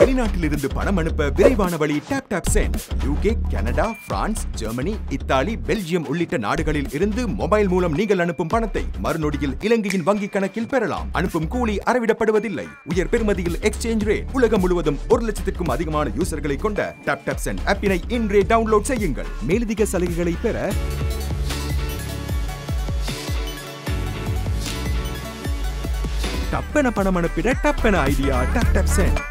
வெளிநாட்டிலிருந்து பணம் அனுப்ப விரைவான வழி tap tap send UK Canada France Germany Italy Belgium உள்ளிட்ட நாடுகளில் இருந்து மொபைல் மூலம் நீங்கள் அனுப்பும் பணத்தை மறுநொடியில் இலங்கையின் வங்கி கணக்கில் பெறலாம் அனுப்பும் கூலி அறவிடப்படுவதில்லை உயர் பெறுமதியில் எக்ஸ்சேஞ்ச் ரேட் உலகம் முழுவதும் ஒரு லட்சத்திற்கும் அதிகமான யூசர்களை கொண்ட டாப் டாப் சென்ட் ஆப்பினை இன்றே டவுன்லோட் செய்யுங்கள் மேலதிக சலுகைகளை பெற டப்பென பணம் அனுப்பிட டப்பென ஐடியா டப் டப் சென்ட்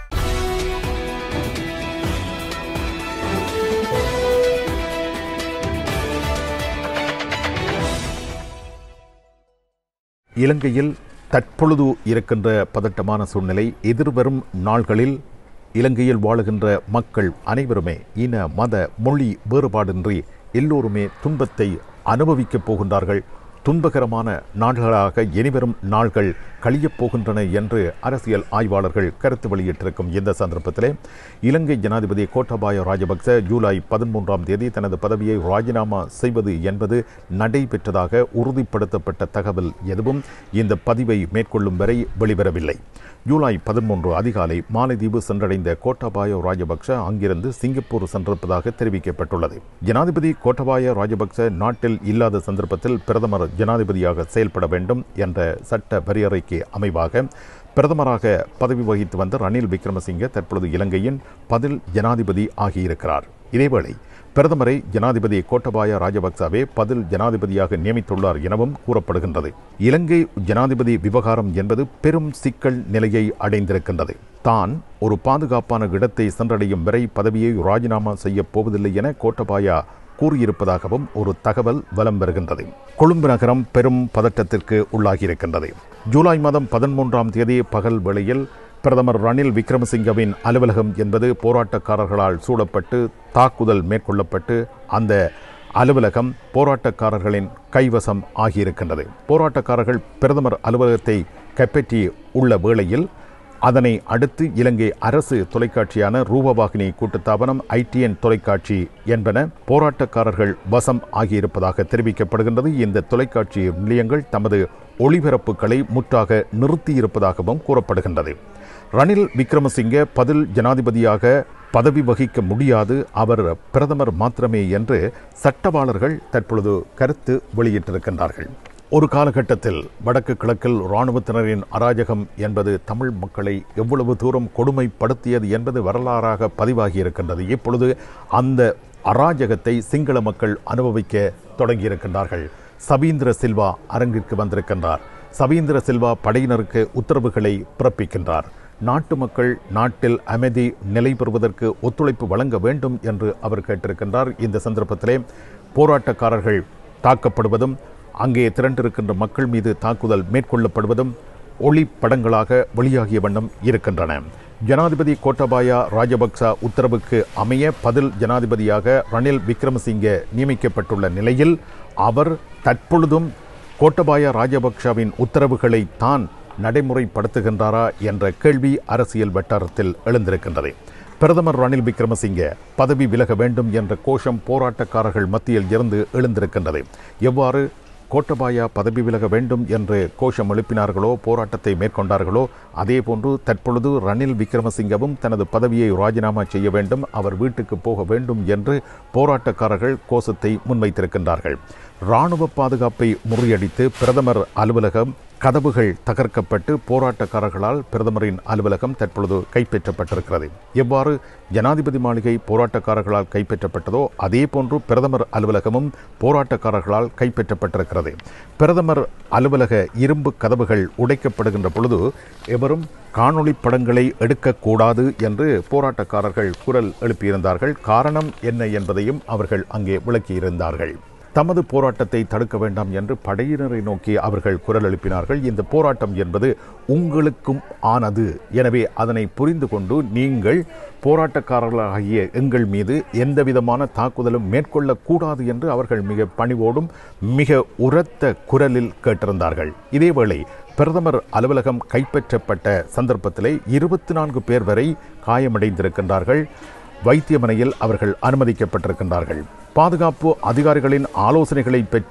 இலங்கையில் தற்பொழுது இருக்கின்ற பதட்டமான சூழ்நிலை எதிர்வரும் நாள்களில் இலங்கையில் வாழுகின்ற மக்கள் அனைவருமே இன மத மொழி வேறுபாடின்றி எல்லோருமே துன்பத்தை அனுபவிக்கப் போகின்றார்கள் துன்பகரமான நாள்களாக இனிவரும் நாள்கள் கழியப் போகின்றன என்று அரசியல் ஆய்வாளர்கள் கருத்து வெளியிட்டிருக்கும் இந்த சந்தர்ப்பத்திலே இலங்கை ஜனாதிபதி கோட்டபாய ராஜபக்ச ஜூலை பதிமூன்றாம் தேதி தனது பதவியை ராஜினாமா செய்வது என்பது நடைபெற்றதாக உறுதிப்படுத்தப்பட்ட தகவல் எதுவும் இந்த பதிவை மேற்கொள்ளும் வரை வெளிவரவில்லை ஜூலை பதிமூன்று அதிகாலை மாலைதீவு சென்றடைந்த கோட்டாபாய ராஜபக்ச அங்கிருந்து சிங்கப்பூர் சென்றிருப்பதாக தெரிவிக்கப்பட்டுள்ளது ஜனாதிபதி கோட்டபாய ராஜபக்ச நாட்டில் இல்லாத சந்தர்ப்பத்தில் பிரதமர் ஜனாதிபதியாக செயல்பட வேண்டும் என்ற சட்ட வரையறைக்கு அமைவாக பிரதமராக பதவி வகித்து வந்த ரணில் விக்ரமசிங்கே தற்பொழுது இலங்கையின் பதில் ஜனாதிபதி ஆகியிருக்கிறார் இதேவேளை பிரதமரை ஜனாதிபதி கோட்டபாய ராஜபக்சவே பதில் ஜனாதிபதியாக நியமித்துள்ளார் எனவும் கூறப்படுகின்றது இலங்கை ஜனாதிபதி விவகாரம் என்பது பெரும் சிக்கல் நிலையை அடைந்திருக்கின்றது தான் ஒரு பாதுகாப்பான இடத்தை சென்றடையும் வரை பதவியை ராஜினாமா செய்யப் போவதில்லை என கோட்டபாயா கூறியிருப்பதாகவும் ஒரு தகவல் வலம் வருகின்றது கொழும்பு நகரம் பெரும் பதட்டத்திற்கு உள்ளாகியிருக்கின்றது ஜூலை மாதம் பதிமூன்றாம் தேதி பகல் வேளையில் பிரதமர் ரணில் விக்ரமசிங்கவின் அலுவலகம் என்பது போராட்டக்காரர்களால் சூழப்பட்டு தாக்குதல் மேற்கொள்ளப்பட்டு அந்த அலுவலகம் போராட்டக்காரர்களின் கைவசம் ஆகியிருக்கின்றது போராட்டக்காரர்கள் பிரதமர் அலுவலகத்தை கைப்பற்றி உள்ள வேளையில் அதனை அடுத்து இலங்கை அரசு தொலைக்காட்சியான ரூபவாகினி கூட்டுத்தாபனம் ஐடிஎன் தொலைக்காட்சி என்பன போராட்டக்காரர்கள் வசம் ஆகியிருப்பதாக தெரிவிக்கப்படுகின்றது இந்த தொலைக்காட்சி நிலையங்கள் தமது ஒளிபரப்புகளை முற்றாக நிறுத்தியிருப்பதாகவும் கூறப்படுகின்றது ரணில் விக்ரமசிங்கே பதில் ஜனாதிபதியாக பதவி வகிக்க முடியாது அவர் பிரதமர் மாத்திரமே என்று சட்டவாளர்கள் தற்பொழுது கருத்து வெளியிட்டிருக்கின்றார்கள் ஒரு காலகட்டத்தில் வடக்கு கிழக்கில் இராணுவத்தினரின் அராஜகம் என்பது தமிழ் மக்களை எவ்வளவு தூரம் கொடுமைப்படுத்தியது என்பது வரலாறாக பதிவாகி இருக்கின்றது இப்பொழுது அந்த அராஜகத்தை சிங்கள மக்கள் அனுபவிக்க தொடங்கியிருக்கின்றார்கள் சபீந்திர சில்வா அரங்கிற்கு வந்திருக்கின்றார் சபீந்திர சில்வா படையினருக்கு உத்தரவுகளை பிறப்பிக்கின்றார் நாட்டு மக்கள் நாட்டில் அமைதி நிலை பெறுவதற்கு ஒத்துழைப்பு வழங்க வேண்டும் என்று அவர் கேட்டிருக்கின்றார் இந்த சந்தர்ப்பத்திலே போராட்டக்காரர்கள் தாக்கப்படுவதும் அங்கே திரண்டிருக்கின்ற மக்கள் மீது தாக்குதல் மேற்கொள்ளப்படுவதும் ஒளிப்படங்களாக வெளியாகிய வண்ணம் இருக்கின்றன ஜனாதிபதி கோட்டபாயா ராஜபக்ச உத்தரவுக்கு அமைய பதில் ஜனாதிபதியாக ரணில் விக்ரமசிங்கே நியமிக்கப்பட்டுள்ள நிலையில் அவர் தற்பொழுதும் கோட்டபாய ராஜபக்சவின் உத்தரவுகளை தான் நடைமுறைப்படுத்துகின்றாரா என்ற கேள்வி அரசியல் வட்டாரத்தில் எழுந்திருக்கின்றது பிரதமர் ரணில் விக்ரமசிங்கே பதவி விலக வேண்டும் என்ற கோஷம் போராட்டக்காரர்கள் மத்தியில் இருந்து எழுந்திருக்கின்றது எவ்வாறு கோட்டபாயா பதவி விலக வேண்டும் என்று கோஷம் எழுப்பினார்களோ போராட்டத்தை மேற்கொண்டார்களோ அதேபோன்று தற்பொழுது ரணில் விக்ரமசிங்கவும் தனது பதவியை ராஜினாமா செய்ய வேண்டும் அவர் வீட்டுக்கு போக வேண்டும் என்று போராட்டக்காரர்கள் கோஷத்தை முன்வைத்திருக்கின்றார்கள் இராணுவ பாதுகாப்பை முறியடித்து பிரதமர் அலுவலகம் கதவுகள் தகர்க்கப்பட்டு போராட்டக்காரர்களால் பிரதமரின் அலுவலகம் தற்பொழுது கைப்பற்றப்பட்டிருக்கிறது எவ்வாறு ஜனாதிபதி மாளிகை போராட்டக்காரர்களால் கைப்பற்றப்பட்டதோ அதே போன்று பிரதமர் அலுவலகமும் போராட்டக்காரர்களால் கைப்பற்றப்பட்டிருக்கிறது பிரதமர் அலுவலக இரும்பு கதவுகள் உடைக்கப்படுகின்ற பொழுது எவரும் காணொளி படங்களை எடுக்கக்கூடாது என்று போராட்டக்காரர்கள் குரல் எழுப்பியிருந்தார்கள் காரணம் என்ன என்பதையும் அவர்கள் அங்கே விளக்கியிருந்தார்கள் தமது போராட்டத்தை தடுக்க வேண்டாம் என்று படையினரை நோக்கி அவர்கள் குரல் எழுப்பினார்கள் இந்த போராட்டம் என்பது உங்களுக்கும் ஆனது எனவே அதனை புரிந்து கொண்டு நீங்கள் போராட்டக்காரர்களாகிய எங்கள் மீது எந்த விதமான தாக்குதலும் மேற்கொள்ளக்கூடாது என்று அவர்கள் மிக பணிவோடும் மிக உரத்த குரலில் கேட்டிருந்தார்கள் இதேவேளை பிரதமர் அலுவலகம் கைப்பற்றப்பட்ட சந்தர்ப்பத்திலே இருபத்தி நான்கு பேர் வரை காயமடைந்திருக்கின்றார்கள் வைத்தியமனையில் அவர்கள் அனுமதிக்கப்பட்டிருக்கின்றார்கள் பாதுகாப்பு அதிகாரிகளின் ஆலோசனைகளை பெற்றே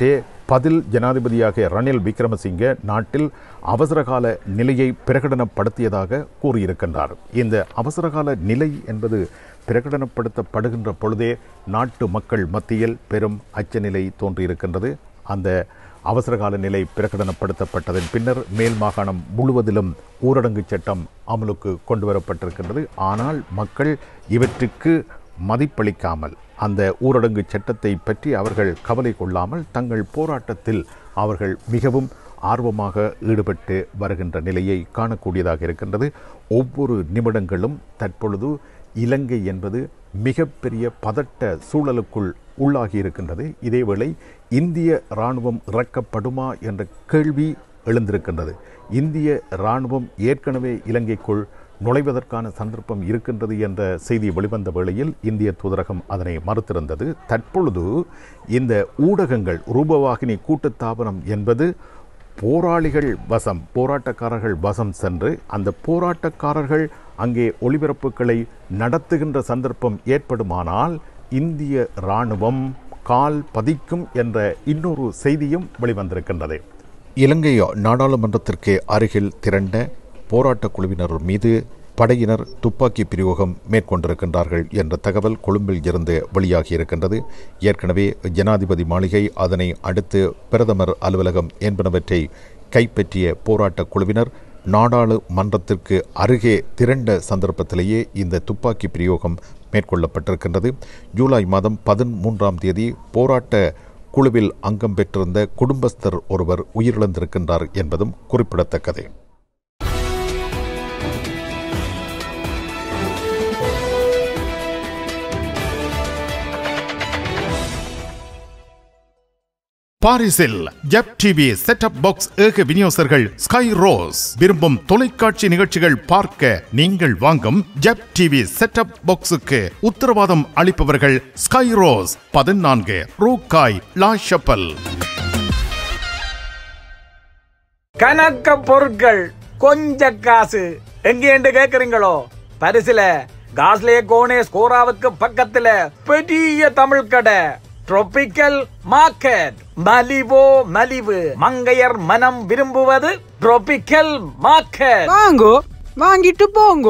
பதில் ஜனாதிபதியாக ரணில் விக்ரமசிங்க நாட்டில் அவசரகால நிலையை பிரகடனப்படுத்தியதாக கூறியிருக்கின்றார் இந்த அவசரகால நிலை என்பது பிரகடனப்படுத்தப்படுகின்ற பொழுதே நாட்டு மக்கள் மத்தியில் பெரும் அச்சநிலை தோன்றியிருக்கின்றது அந்த அவசரகால நிலை பிரகடனப்படுத்தப்பட்டதன் பின்னர் மேல் மாகாணம் முழுவதிலும் ஊரடங்கு சட்டம் அமலுக்கு கொண்டு வரப்பட்டிருக்கின்றது ஆனால் மக்கள் இவற்றுக்கு மதிப்பளிக்காமல் அந்த ஊரடங்கு சட்டத்தை பற்றி அவர்கள் கவலை கொள்ளாமல் தங்கள் போராட்டத்தில் அவர்கள் மிகவும் ஆர்வமாக ஈடுபட்டு வருகின்ற நிலையை காணக்கூடியதாக இருக்கின்றது ஒவ்வொரு நிமிடங்களும் தற்பொழுது இலங்கை என்பது மிகப்பெரிய பதட்ட சூழலுக்குள் உள்ளாகி இருக்கின்றது இதேவேளை இந்திய இராணுவம் இறக்கப்படுமா என்ற கேள்வி எழுந்திருக்கின்றது இந்திய இராணுவம் ஏற்கனவே இலங்கைக்குள் நுழைவதற்கான சந்தர்ப்பம் இருக்கின்றது என்ற செய்தி வெளிவந்த வேளையில் இந்திய தூதரகம் அதனை மறுத்திருந்தது தற்பொழுது இந்த ஊடகங்கள் ரூபவாகினி கூட்டுத்தாபனம் என்பது போராளிகள் வசம் போராட்டக்காரர்கள் வசம் சென்று அந்த போராட்டக்காரர்கள் அங்கே ஒளிபரப்புகளை நடத்துகின்ற சந்தர்ப்பம் ஏற்படுமானால் இந்திய இராணுவம் கால் பதிக்கும் என்ற இன்னொரு செய்தியும் வெளிவந்திருக்கின்றது இலங்கை நாடாளுமன்றத்திற்கு அருகில் திரண்ட போராட்டக் குழுவினர் மீது படையினர் துப்பாக்கி பிரயோகம் மேற்கொண்டிருக்கின்றார்கள் என்ற தகவல் கொழும்பில் இருந்து வெளியாகி இருக்கின்றது ஏற்கனவே ஜனாதிபதி மாளிகை அதனை அடுத்து பிரதமர் அலுவலகம் என்பனவற்றை கைப்பற்றிய போராட்டக் குழுவினர் நாடாளுமன்றத்திற்கு அருகே திரண்ட சந்தர்ப்பத்திலேயே இந்த துப்பாக்கி பிரயோகம் மேற்கொள்ளப்பட்டிருக்கின்றது ஜூலை மாதம் பதிமூன்றாம் தேதி போராட்ட குழுவில் அங்கம் பெற்றிருந்த குடும்பஸ்தர் ஒருவர் உயிரிழந்திருக்கின்றார் என்பதும் குறிப்பிடத்தக்கது பாரிஸில் ஜெப் டிவி செட்டப் பாக்ஸ் ஏக விநியோகர்கள் ஸ்கை ரோஸ் விரும்பும் தொலைக்காட்சி நிகழ்ச்சிகள் பார்க்க நீங்கள் வாங்கும் ஜெப் டிவி செட்டப் பாக்ஸுக்கு உத்தரவாதம் அளிப்பவர்கள் ஸ்கை ரோஸ் பதினான்கு ரூகாய் லா ஷப்பல் கணக்க பொருட்கள் கொஞ்ச காசு எங்கேண்டு கேக்குறீங்களோ பரிசுல காஸ்லே கோனே ஸ்கோராவுக்கு பக்கத்துல பெரிய தமிழ் கடை ட்ரோபிக்கல் மார்க்கெட் மலிவோ மலிவு மங்கையர் மனம் விரும்புவது ட்ரோபிக்கல் மார்க்கெட் வாங்கோ வாங்கிட்டு போங்கோ